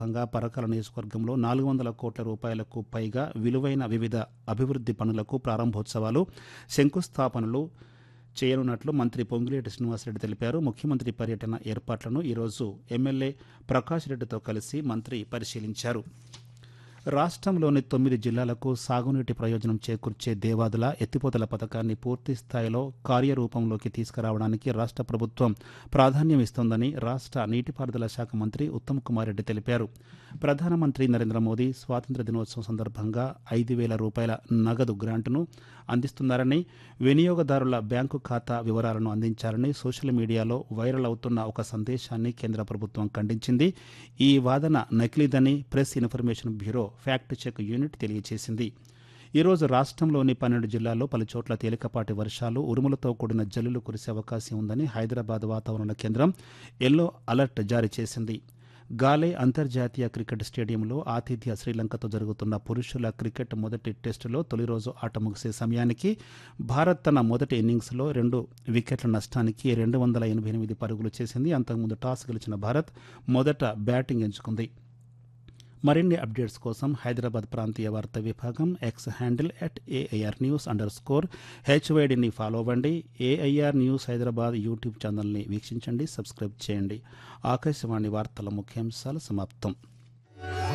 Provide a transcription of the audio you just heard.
భాగంగా పరకాల నియోజకవర్గంలో నాలుగు వందల కోట్ల రూపాయలకు పైగా విలువైన వివిధ అభివృద్ధి పనులకు ప్రారంభోత్సవాలు శంకుస్థాపనలు చేయనున్నట్లు మంత్రి పొంగులేటి శ్రీనివాసరెడ్డి తెలిపారు ముఖ్యమంత్రి పర్యటన ఏర్పాట్లను ఈరోజు ఎమ్మెల్యే ప్రకాష్ రెడ్డితో కలిసి మంత్రి పరిశీలించారు రాష్ట్రంలోని తొమ్మిది జిల్లాలకు సాగునీటి ప్రయోజనం చేకూర్చే దేవాదుల ఎత్తిపోతల పథకాన్ని పూర్తి స్థాయిలో కార్యరూపంలోకి తీసుకురావడానికి రాష్ట్ర ప్రభుత్వం ప్రాధాన్యం ఇస్తోందని రాష్ట్ర నీటిపారుదల శాఖ మంత్రి ఉత్తమ్ కుమార్ రెడ్డి తెలిపారు ప్రధానమంత్రి నరేంద్ర మోదీ స్వాతంత్ర దినోత్సవం సందర్భంగా ఐదు వేల రూపాయల నగదు గ్రాంటును అందిస్తున్నారని వినియోగదారుల బ్యాంకు ఖాతా వివరాలను అందించారని సోషల్ మీడియాలో వైరల్ అవుతున్న ఒక సందేశాన్ని కేంద్ర ప్రభుత్వం ఖండించింది ఈ వాదన నకిలీదని press information bureau fact check unit తెలియజేసింది ఈరోజు రాష్ట్రంలోని పన్నెండు జిల్లాల్లో పలుచోట్ల తేలికపాటి వర్షాలు ఉరుములతో కూడిన జల్లులు కురిసే అవకాశం ఉందని హైదరాబాద్ వాతావరణ కేంద్రం ఎల్లో అలర్ట్ జారీ చేసింది గాలే అంతర్జాతీయ క్రికెట్ స్టేడియంలో ఆతిథ్య శ్రీలంకతో జరుగుతున్న పురుషుల క్రికెట్ మొదటి టెస్టులో తొలి రోజు ఆట ముగిసే సమయానికి భారత్ తన మొదటి ఇన్నింగ్స్లో రెండు వికెట్ల నష్టానికి రెండు వందల ఎనభై ఎనిమిది పరుగులు చేసింది అంతకుముందు టాస్ గెలిచిన భారత్ మొదట బ్యాటింగ్ ఎంచుకుంది మరిన్ని అప్డేట్స్ కోసం హైదరాబాద్ ప్రాంతీయ వార్తా విభాగం X handle at AIR news under score హెచ్వైడిని ఫాలో అవ్వండి ఏఐఆర్ న్యూస్ హైదరాబాద్ యూట్యూబ్ ఛానల్ని వీక్షించండి సబ్స్క్రైబ్ చేయండి ఆకాశవాణి వార్తల ముఖ్యాంశాలు సమాప్తం